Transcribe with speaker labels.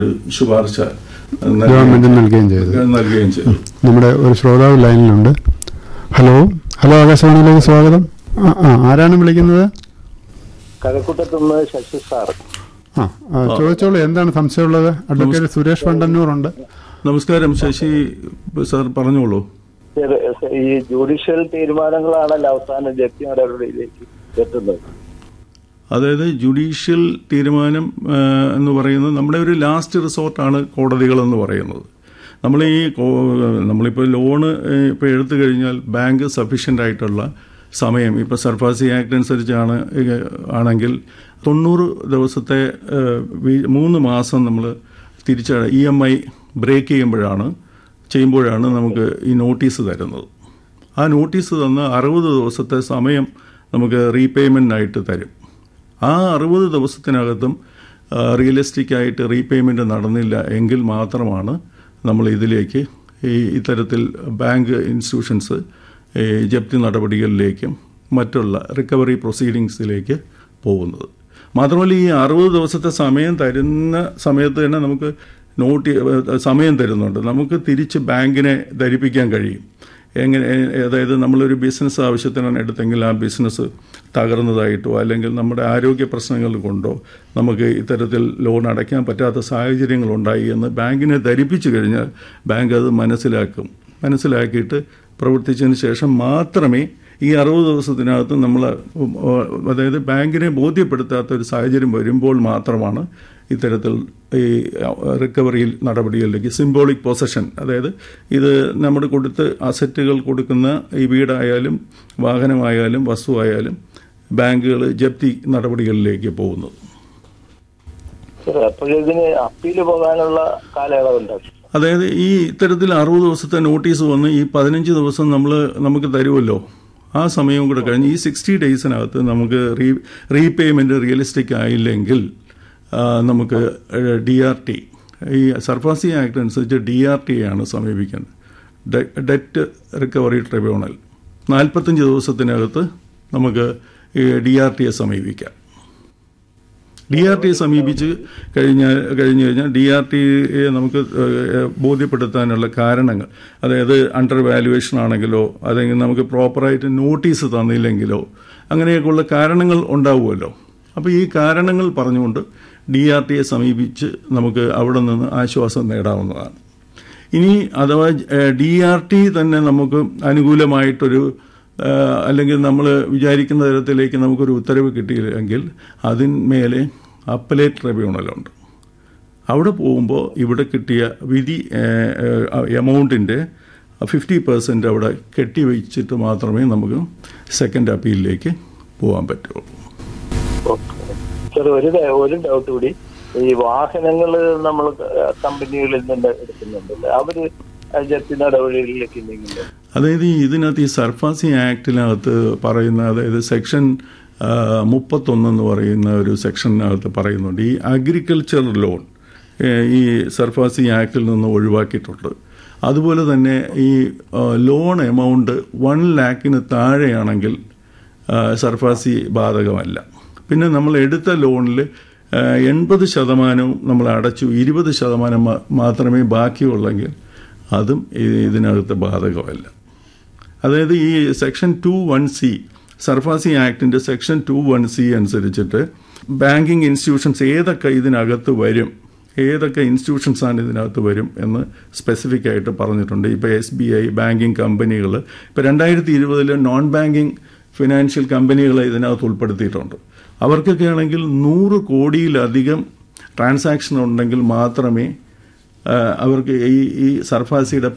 Speaker 1: ശുപാർശ
Speaker 2: ഗവൺമെന്റ് നൽകുകയും ചെയ്തത്
Speaker 1: നൽകുകയും ചെയ്തു
Speaker 2: നമ്മുടെ ഒരു ശ്രോതാവ് ലൈനിലുണ്ട് ഹലോ ഹലോ ആകാശവാണിയിലേക്ക് സ്വാഗതം ആ ആ ആരാണ് വിളിക്കുന്നത്
Speaker 3: കഴക്കൂട്ടത്തുനിന്ന് ശശി സാർ
Speaker 2: ആ ആ, ചോദിച്ചോളൂ എന്താണ് സംശയമുള്ളത് അഡ്വക്കേറ്റ് സുരേഷ് വണ്ടന്നൂർ ഉണ്ട്
Speaker 1: നമസ്കാരം ശശി സാർ പറഞ്ഞോളൂ
Speaker 3: ഇത് ഈ ജുഡീഷ്യൽ തീരുമാനങ്ങളാണല്ലോ അവസാനം ജപ്തി നടപടിയിലേക്ക് എത്തുന്നത്
Speaker 1: അതായത് ജുഡീഷ്യൽ തീരുമാനം ആ, എന്ന് പറയുന്നത് നമ്മുടെ ഒരു ലാസ്റ്റ് റിസോർട്ടാണ് കോടതികൾ എന്ന് പറയുന്നത് നമ്മൾ ഈ കോ- നമ്മളിപ്പോൾ ലോണ് ഇപ്പോൾ എടുത്തു കഴിഞ്ഞാൽ ബാങ്ക് സഫീഷ്യൻ്റ് ആയിട്ടുള്ള സമയം ഇപ്പോൾ സർഫാസി ആക്ട് അനുസരിച്ചാണ് ഏ, ആണെങ്കിൽ തൊണ്ണൂറ് ദിവസത്തെ ഏ, വി- മൂന്ന് മാസം നമ്മൾ തിരിച്ച ഇ എം ഐ ബ്രേക്ക് ചെയ്യുമ്പോഴാണ് ചെയ്യുമ്പോഴാണ് നമുക്ക് ഈ നോട്ടീസ് തരുന്നത് ആ നോട്ടീസ് തന്ന് അറുപത് ദിവസത്തെ സമയം നമുക്ക് റീപേയ്മെൻറ്റിനായിട്ട് തരും ആ അറുപത് ദിവസത്തിനകത്തും റിയലിസ്റ്റിക് ആയിട്ട് റീപേയ്മെൻറ്റ് നടന്നില്ല എങ്കിൽ മാത്രമാണ് നമ്മൾ ഇതിലേക്ക് ഈ ഇത്തരത്തിൽ ബാങ്ക് ഇൻസ്റ്റിറ്റ്യൂഷൻസ് ഈ ജപ്തി നടപടികളിലേക്കും മറ്റുള്ള റിക്കവറി പ്രൊസീഡിങ്സിലേക്ക് പോകുന്നത് മാത്രമല്ല ഈ അറുപത് ദിവസത്തെ സമയം തരുന്ന സമയത്ത് തന്നെ നമുക്ക് നോട്ടി സമയം തരുന്നുണ്ട് നമുക്ക് തിരിച്ച് ബാങ്കിനെ ധരിപ്പിക്കാൻ കഴിയും എങ്ങനെ അതായത് നമ്മളൊരു ബിസിനസ് ആവശ്യത്തിനാണ് എടുത്തെങ്കിൽ ആ ബിസിനസ് തകർന്നതായിട്ടോ അല്ലെങ്കിൽ നമ്മുടെ ആരോഗ്യ പ്രശ്നങ്ങൾ കൊണ്ടോ നമുക്ക് ഇത്തരത്തിൽ ലോൺ അടയ്ക്കാൻ പറ്റാത്ത സാഹചര്യങ്ങളുണ്ടായി എന്ന് ബാങ്കിനെ ധരിപ്പിച്ചു കഴിഞ്ഞാൽ ബാങ്ക് അത് മനസ്സിലാക്കും മനസ്സിലാക്കിയിട്ട് പ്രവർത്തിച്ചതിന് ശേഷം മാത്രമേ ഈ അറുപത് ദിവസത്തിനകത്ത് നമ്മൾ അതായത് ബാങ്കിനെ ബോധ്യപ്പെടുത്താത്ത ഒരു സാഹചര്യം വരുമ്പോൾ മാത്രമാണ് ഇത്തരത്തിൽ ഈ റിക്കവറി നടപടികളിലേക്ക് സിംബോളിക് പൊസഷൻ അതായത് ഇത് നമ്മൾ കൊടുത്ത് അസറ്റുകൾ കൊടുക്കുന്ന ഈ വീടായാലും വാഹനമായാലും വസ്തുവായാലും ബാങ്കുകൾ ജപ്തി നടപടികളിലേക്ക് പോകുന്നത്
Speaker 3: അപ്പോഴിതിന് അപ്പീല് പോകാനുള്ള കാലയളവുണ്ട്
Speaker 1: അതായത് ഈ ഇത്തരത്തിൽ അറുപത് ദിവസത്തെ നോട്ടീസ് വന്ന് ഈ പതിനഞ്ച് ദിവസം നമ്മൾ നമുക്ക് തരുമല്ലോ ആ സമയവും കൂടെ കഴിഞ്ഞ് ഈ സിക്സ്റ്റി ഡേയ്സിനകത്ത് നമുക്ക് റീ റീപേയ്മെൻറ്റ് റിയലിസ്റ്റിക് ആയില്ലെങ്കിൽ ആ, നമുക്ക് ഡി ആർ ടി ഈ സർഫാസി ആക്ട് അനുസരിച്ച് ഡി ആർ ടി ആണ് സമീപിക്കുന്നത് ഡെറ്റ് റിക്കവറി ട്രിബ്യൂണൽ നാൽപ്പത്തഞ്ച് ദിവസത്തിനകത്ത് നമുക്ക് ഈ ഡി ആർ ടിയെ സമീപിക്കാം ഡി ആർ ടി സമീപിച്ച് കഴിഞ്ഞാൽ കഴിഞ്ഞു കഴിഞ്ഞാൽ ഡി ആർ ടിയെ നമുക്ക് ഏഹ്, ബോധ്യപ്പെടുത്താനുള്ള കാരണങ്ങൾ അതായത് അണ്ടർ വാല്യുവേഷൻ ആണെങ്കിലോ അല്ലെങ്കിൽ നമുക്ക് പ്രോപ്പറായിട്ട് നോട്ടീസ് തന്നില്ലെങ്കിലോ അങ്ങനെയൊക്കെയുള്ള കാരണങ്ങൾ ഉണ്ടാവുമല്ലോ അപ്പോൾ ഈ കാരണങ്ങൾ പറഞ്ഞുകൊണ്ട് ഡി ആർ ടിയെ സമീപിച്ച് നമുക്ക് അവിടെ നിന്ന് ആശ്വാസം നേടാവുന്നതാണ് ഇനി അഥവാ ഡി ആർ ടി തന്നെ നമുക്ക് അനുകൂലമായിട്ടൊരു ആ, അല്ലെങ്കിൽ നമ്മൾ വിചാരിക്കുന്ന തരത്തിലേക്ക് നമുക്കൊരു ഉത്തരവ് കിട്ടിയില്ലെങ്കിൽ അതിന്മേലെ അപ്പലേറ്റ് ട്രിബ്യൂണലുണ്ട് അവിടെ പോകുമ്പോൾ ഇവിടെ കിട്ടിയ വിധി എമൗണ്ടിൻ്റെ ഫിഫ്റ്റി പെർസെൻറ്റ് അവിടെ കെട്ടിവെച്ചിട്ട് മാത്രമേ നമുക്ക് സെക്കൻഡ് അപ്പീലിലേക്ക് പോകാൻ പറ്റുള്ളൂ
Speaker 3: സാർ ഒരു ഡ- ഒരു ഡൗട്ട് കൂടി ഈ വാഹനങ്ങൾ നമ്മൾ കമ്പനികളിൽ നിന്ന് എടുക്കുന്നുണ്ടല്ലോ അവര് ജപ്തി നടപടികളിലേക്ക് എന്തെങ്കിലും
Speaker 1: അതായത് ഈ ഇതിനകത്ത് ഈ സർഫാസി ആക്ടിനകത്ത് പറയുന്ന അതായത് സെക്ഷൻ മുപ്പത്തൊന്ന് എന്ന് പറയുന്ന ഒരു സെക്ഷനകത്ത് പറയുന്നുണ്ട് ഈ അഗ്രികൾച്ചർ ലോൺ ഈ സർഫാസി ആക്ടിൽ നിന്ന് ഒഴിവാക്കിയിട്ടുണ്ട് അതുപോലെ തന്നെ ഈ ആ, ലോൺ എമൗണ്ട് വൺ ലാക്കിന് താഴെയാണെങ്കിൽ ആ, സർഫാസി ബാധകമല്ല പിന്നെ നമ്മൾ എടുത്ത ലോണിൽ എൺപത് ശതമാനവും നമ്മൾ അടച്ചു ഇരുപത് ശതമാനം മാ- മാത്രമേ ബാക്കിയുള്ളെങ്കിൽ അതും ഈ- ഇതിനകത്ത് ബാധകമല്ല അതായത് ഈ section two one C SARFAESI ആക്ടിന്റെ സെക്ഷൻ ടു വൺ സി അനുസരിച്ചിട്ട് ബാങ്കിങ് ഇൻസ്റ്റിറ്റ്യൂഷൻസ് ഏതൊക്കെ ഇതിനകത്ത് വരും ഏതൊക്കെ ഇൻസ്റ്റിറ്റ്യൂഷൻസ് ആണ് ഇതിനകത്ത് വരും എന്ന് സ്പെസിഫിക് ആയിട്ട് പറഞ്ഞിട്ടുണ്ട് ഇപ്പോൾ എസ് ബി ഐ ബാങ്കിങ് കമ്പനികൾ ഇപ്പോൾ രണ്ടായിരത്തി ഇരുപതിൽ നോൺ ബാങ്കിങ് ഫിനാൻഷ്യൽ കമ്പനികളെ ഇതിനകത്ത് ഉൾപ്പെടുത്തിയിട്ടുണ്ട് അവർക്കൊക്കെ ആണെങ്കിൽ നൂറ് കോടിയിലധികം ട്രാൻസാക്ഷൻ ഉണ്ടെങ്കിൽ മാത്രമേ ആ, അവർക്ക് ഈ ഈ സർഫാസിയുടെ